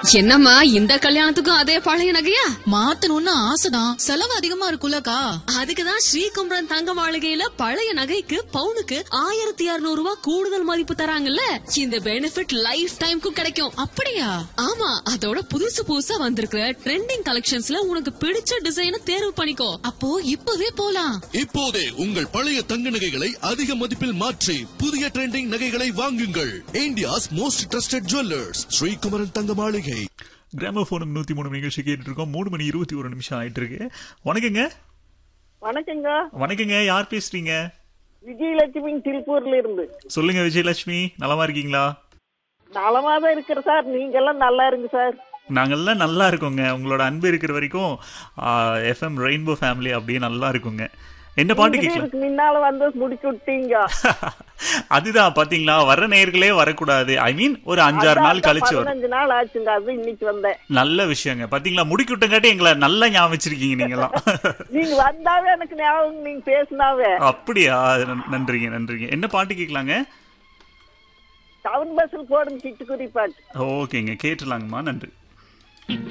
என்னம்மா இந்த கல்யாணத்துக்கும் அதே பழைய நகையா மாத்தணும்னு ஆசைதான் செலவு அதிகமா இருக்குல்லக்கா அதுக்குதான் ஸ்ரீகுமரன் தங்க மாளிகையில பழைய நகைக்கு பவுனுக்கு ஆயிரத்தி இருநூறு ரூபாய் கூடுதல் மதிப்பு தராங்கல்ல இந்த பெனிஃபிட் லைஃப் டைம்க்கும் கிடைக்கும் அப்படியா ஆமா அதோட புதுசு புதுசா வந்திருக்கிற ட்ரெண்டிங் கலெக்ஷன்ஸ்ல உனக்கு பிடிச்ச டிசைனை தேர்வு பண்ணிக்கோ அப்போ இப்பவே போலாம் இப்போதே உங்கள் பழைய தங்க நகைகளை அதிக மதிப்பில் மாற்றி புதிய ட்ரெண்டிங் நகைகளை வாங்குங்கள் India's most trusted jewellers Srikumaran Thanga Maligai கிராமபோனும் நூத்தி மூணு நிகழ்ச்சி கேட்டுட்டு இருக்கோம் மூணு மணி இருபத்தி ஒரு நிமிஷம் ஆயிட்டு இருக்கு வணக்கங்க வணக்கங்க வணக்கங்க யார் பேசுறீங்க விஜயலட்சுமி திருப்பூர்ல இருந்து சொல்லுங்க விஜயலட்சுமி நலமா இருக்கீங்களா நலமா தான் இருக்கிற சார் நீங்க எல்லாம் நல்லா இருங்க சார் நாங்கெல்லாம் நல்லா இருக்கோங்க உங்களோட அன்பு இருக்கிற வரைக்கும் எஃப்எம் ரெயின்போ ஃபேமிலி அப்படியே நல்லா இருக்குங்க என்ன பாட்டு கேட்கலாம் இதுக்கு முன்னால வந்து முடிச்சு விட்டீங்க அதுதான் பாத்தீங்களா வர்ற நேர்களே வரக்கூடாது ஐ மீன் ஒரு அஞ்சாறு நாள் கழிச்சு வரும் பதினஞ்சு நாள் ஆச்சுங்க அது இன்னைக்கு வந்தேன் நல்ல விஷயங்க பாத்தீங்களா முடிக்கி விட்டங்காட்டி எங்களை நல்லா ஞாபகம் வச்சிருக்கீங்க நீங்களாம் நீங்க வந்தாவே எனக்கு ஞாபகம் நீங்க பேசினாவே அப்படியா நன்- நன்றிங்க நன்றிங்க என்ன பாட்டு கேட்கலாங்க டவுன் பஸ்ஸில் போடுங்க சிட்டுக்குருவி பாட்டு ஓகேங்க கேட்டுலாங்கம்மா நன்றி